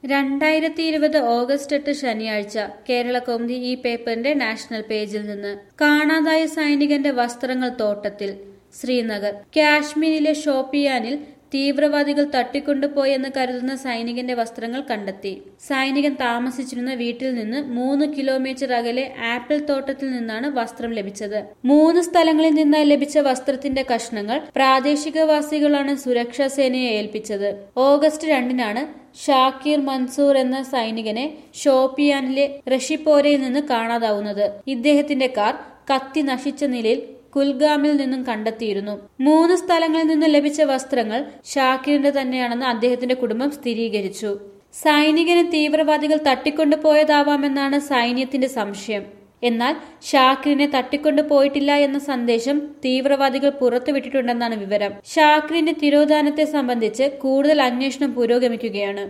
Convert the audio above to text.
രണ്ടായിരത്തി ഇരുപത് ഓഗസ്റ്റ് എട്ട് ശനിയാഴ്ച കേരള കൗമുദി ഈ പേപ്പറിന്റെ നാഷണൽ പേജിൽ നിന്ന് കാണാതായ സൈനികന്റെ വസ്ത്രങ്ങൾ തോട്ടത്തിൽ ശ്രീനഗർ കാശ്മീരിലെ ഷോപ്പിയാനിൽ തീവ്രവാദികൾ തട്ടിക്കൊണ്ടുപോയെന്ന് കരുതുന്ന സൈനികന്റെ വസ്ത്രങ്ങൾ കണ്ടെത്തി സൈനികൻ താമസിച്ചിരുന്ന വീട്ടിൽ നിന്ന് മൂന്ന് കിലോമീറ്റർ അകലെ ആപ്പിൾ തോട്ടത്തിൽ നിന്നാണ് വസ്ത്രം ലഭിച്ചത് മൂന്ന് സ്ഥലങ്ങളിൽ നിന്നായി ലഭിച്ച വസ്ത്രത്തിന്റെ കഷ്ണങ്ങൾ പ്രാദേശികവാസികളാണ് സുരക്ഷാ സേനയെ ഏൽപ്പിച്ചത് ഓഗസ്റ്റ് രണ്ടിനാണ് ഷാക്കിർ മൻസൂർ എന്ന സൈനികനെ ഷോപ്പിയാനിലെ റഷിപ്പോരയിൽ നിന്ന് കാണാതാവുന്നത് ഇദ്ദേഹത്തിന്റെ കാർ കത്തി നശിച്ച നിലയിൽ കുൽഗാമിൽ നിന്നും കണ്ടെത്തിയിരുന്നു മൂന്ന് സ്ഥലങ്ങളിൽ നിന്ന് ലഭിച്ച വസ്ത്രങ്ങൾ ഷാക്കിറിന്റെ തന്നെയാണെന്ന് അദ്ദേഹത്തിന്റെ കുടുംബം സ്ഥിരീകരിച്ചു സൈനികനെ തീവ്രവാദികൾ തട്ടിക്കൊണ്ടുപോയതാവാമെന്നാണ് സൈന്യത്തിന്റെ സംശയം എന്നാൽ ഷാക്കിറിനെ തട്ടിക്കൊണ്ടു പോയിട്ടില്ല എന്ന സന്ദേശം തീവ്രവാദികൾ പുറത്തുവിട്ടിട്ടുണ്ടെന്നാണ് വിവരം ഷാക്കിറിന്റെ തിരോധാനത്തെ സംബന്ധിച്ച് കൂടുതൽ അന്വേഷണം പുരോഗമിക്കുകയാണ്